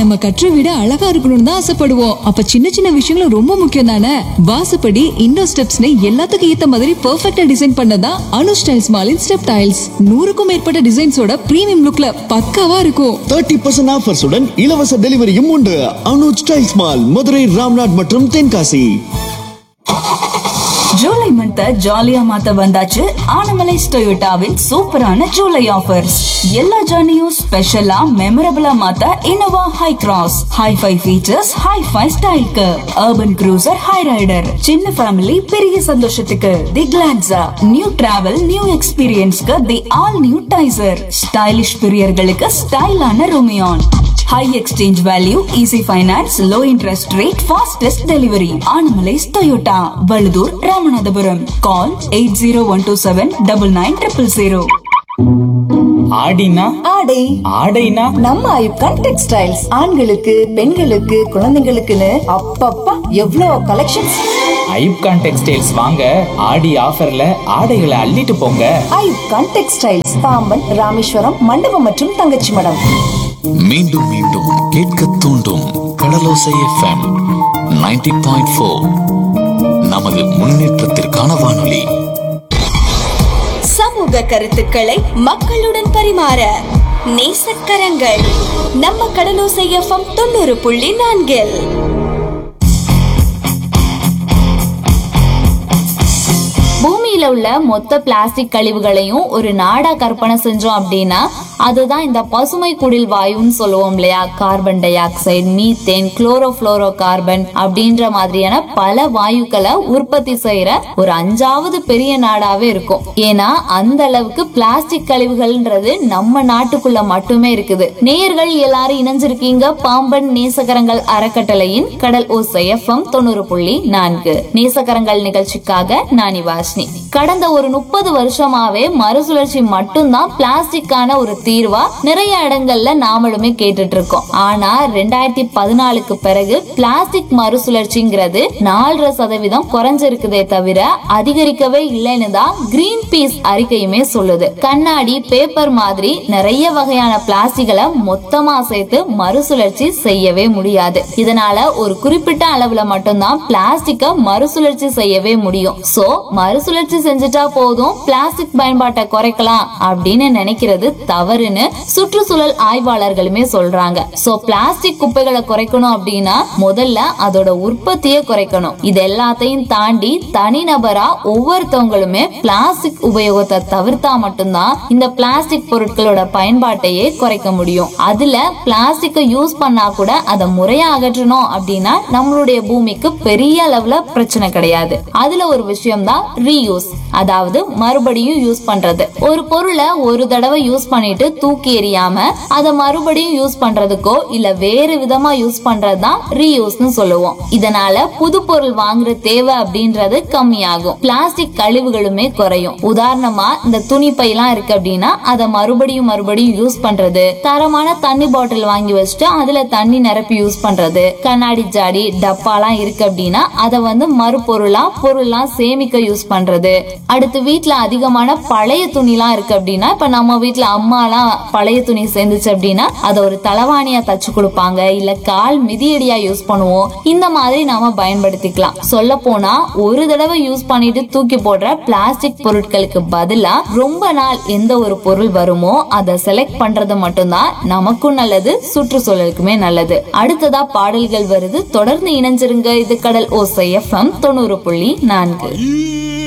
நம்ம கற்ற வீடு அழகா இருக்கணும்னு தான் ஆசைப்படுவோம் அப்ப சின்ன சின்ன விஷயங்களும் ரொம்ப முக்கியம் தானே வாசப்படி இண்டோ ஸ்டெப்ஸ்னு எல்லாத்துக்கும் ஏத்த மாதிரி பெர்ஃபெக்ட்டா டிசைன் பண்ணதான் அனு ஸ்டைல்ஸ் மாலின் ஸ்டெப் டைல்ஸ் நூறுக்கும் மேற்பட்ட டிசைன்ஸோட பிரீமியம் லுக்ல பக்காவா இருக்கும் தேர்ட்டி பர்சன்ட் ஆஃபர்ஸுடன் இலவச டெலிவரியும் உண்டு அனுஜ் டைல்ஸ் மால் மதுரை ராம்நாட் மற்றும் தென்காசி ஜூலை மந்த் ஜாலியா மாத்த வந்தாச்சு ஆனமலைஸ் டொயோட்டாவின் சூப்பரான ஜூலை ஆஃபர்ஸ் எல்லா ஜர்னியும் ஸ்பெஷலா மெமரபிளா மாத்த Innova Hycross hi-fi features hi-fi ஸ்டைல்க்கு அர்பன் க்ரூசர் ஹை ரைடர் சின்ன ஃபேமிலி பெரிய சந்தோஷத்துக்கு the Glanza new travel new எக்ஸ்பீரியன்ஸ்க்கு the all new Taisor stylish பிரியர்களுக்கு ஸ்டைலான Rumion high exchange value easy finance low interest rate fastest delivery Anamallais Toyota Valudhur Ramanathapuram call eight zero one two seven double nine triple zero ஆடினா ஆடை ஆடைனா நம்ம ஐப்கான் textiles ஆண்களுக்கு பெண்களுக்கு குழந்தைங்களுக்குன்னு அப்பப்பா எவ்வளோ கலெக்ஷன்ஸ் ஐப்கான் டெக்ஸ்டைல்ஸ் வாங்க ஆடி ஆஃபர்ல ஆடைகளை அள்ளிட்டு போங்க ஐப்கான் டெக்ஸ்டைல்ஸ் பாம்பன் ராமேஸ்வரம் மண்டபம் மற்றும் தங்கச்சி மடம் மீண்டும் மீண்டும் கேட்க தூண்டும் கடலோசை எஃப்எம் 90.4 பாயிண்ட் நமது முன்னேற்றத்திற்கான வானொலி சமூக கருத்துக்களை மக்களுடன் பரிமாற நேசக்கரங்கள் நம்ம கடலோசை எஃப்எம் தொண்ணூறு புள்ளி நான்கில் பூமியில உள்ள மொத்த பிளாஸ்டிக் கழிவுகளையும் ஒரு நாடா கற்பனை செஞ்சோம் அப்படின்னா அதுதான் இந்த பசுமை குடில் வாயுன்னு சொல்லுவோம் இல்லையா carbon dioxide methane chlorofluorocarbon அப்படின்ற மாதிரியான பல வாயுக்களை உற்பத்தி செய்யற ஒரு அஞ்சாவது பெரிய நாடாவே இருக்கும் ஏன்னா அந்த அளவுக்கு பிளாஸ்டிக் கழிவுகள்ன்றது நம்ம நாட்டுக்குள்ள மட்டுமே இருக்குது நேயர்கள் எல்லாரும் இணைஞ்சிருக்கீங்க பாம்பன் நேசகரங்கள் அறக்கட்டளையின் கடல் ஓசை எஃப்எம் தொண்ணூறு புள்ளி நான்கு நேசகரங்கள் நிகழ்ச்சிக்காக நானி வாஷ்னி கடந்த ஒரு முப்பது வருஷமாவே மறுசுழற்சி மட்டும்தான் பிளாஸ்டிக்கான ஒரு தீர்வா நிறைய இடங்கள்ல நாமளுமே கேட்டுட்டு இருக்கோம் ஆனா ரெண்டாயிரத்தி பதினாலுக்கு பிறகு பிளாஸ்டிக் மறுசுழற்சிங்கிறது நாலரை சதவீதம் குறைஞ்சிருக்குதே தவிர அதிகரிக்கவே இல்லைன்னு தான் கிரீன் பீஸ் அறிக்கையுமே சொல்லுது கண்ணாடி பேப்பர் மாதிரி நிறைய வகையான பிளாஸ்டிக்களை மொத்தமா சேர்த்து மறுசுழற்சி செய்யவே முடியாது இதனால ஒரு குறிப்பிட்ட அளவுல மட்டும்தான் பிளாஸ்டிக்க மறுசுழற்சி செய்யவே முடியும் சோ மறுசுழற்சி செஞ்சுட்டா போதும் பிளாஸ்டிக் பயன்பாட்டை குறைக்கலாம் அப்படின்னு நினைக்கிறது தவறுன்னு சுற்றுச்சூழல் ஆய்வாளர்களுமே சொல்றாங்க சோ பிளாஸ்டிக் குப்பைகளை குறைக்கணும் அப்படின்னா முதல்ல அதோட உற்பத்தியை குறைக்கணும் இது எல்லாத்தையும் தாண்டி தனிநபரா ஒவ்வொருத்தவங்களுமே பிளாஸ்டிக் உபயோகத்தை தவிர்த்தா மட்டும்தான் இந்த பிளாஸ்டிக் பொருட்களோட பயன்பாட்டையே குறைக்க முடியும் அதுல பிளாஸ்டிக்கை யூஸ் பண்ணா கூட அதை முறையா அகற்றணும் அப்படின்னா நம்மளுடைய பூமிக்கு பெரிய அளவுல பிரச்சனை கிடையாது அதுல ஒரு விஷயம் தான் ரீயூஸ் அதாவது மறுபடியும் யூஸ் பண்றது ஒரு பொருளை ஒரு தடவை யூஸ் பண்ணிட்டு தூக்கி எறியாம அதை மறுபடியும் யூஸ் பண்றதுக்கோ இல்ல வேறு விதமா யூஸ் பண்றதுதான் ரீயூஸ்னு சொல்லுவோம் இதனால புது பொருள் வாங்குற தேவை அப்படின்றது கம்மியாகும் பிளாஸ்டிக் கழிவுகளுமே குறையும் உதாரணமா இந்த துணி பையெல்லாம் இருக்கு அப்படின்னா அதை மறுபடியும் மறுபடியும் யூஸ் பண்றது தரமான தண்ணி பாட்டில் வாங்கி வச்சுட்டு அதுல தண்ணி நிரப்பி யூஸ் பண்றது கண்ணாடி ஜாடி டப்பாலாம் இருக்கு அப்படின்னா அதை வந்து மறுபொருளா பொருள்லாம் சேமிக்க யூஸ் பண்றது அடுத்து வீட்ல அதிகமான பழைய துணிலாம் இருக்கு அப்படின்னா இப்ப நம்ம வீட்ல அம்மாலாம் பழைய துணி சேர்ந்துச்சு அப்படின்னா அதை ஒரு தலவாணியா தச்சு கொடுப்பாங்க இல்ல கால் மிதியடியா யூஸ் பண்ணுவோம் இந்த மாதிரி நாம பயன்படுத்திக்கலாம் சொல்ல போனா ஒரு தடவை யூஸ் பண்ணிட்டு தூக்கி போடுற பிளாஸ்டிக் பொருட்களுக்கு பதிலா ரொம்ப நாள் எந்த ஒரு பொருள் வருமோ அதை செலக்ட் பண்றது மட்டும்தான் நமக்கும் நல்லது சுற்றுச்சூழலுக்குமே நல்லது அடுத்ததா பாடல்கள் வருது தொடர்ந்து இணைஞ்சிருங்க இது கடல் ஓசை எஃப்எம் தொண்ணூறு புள்ளி நான்கு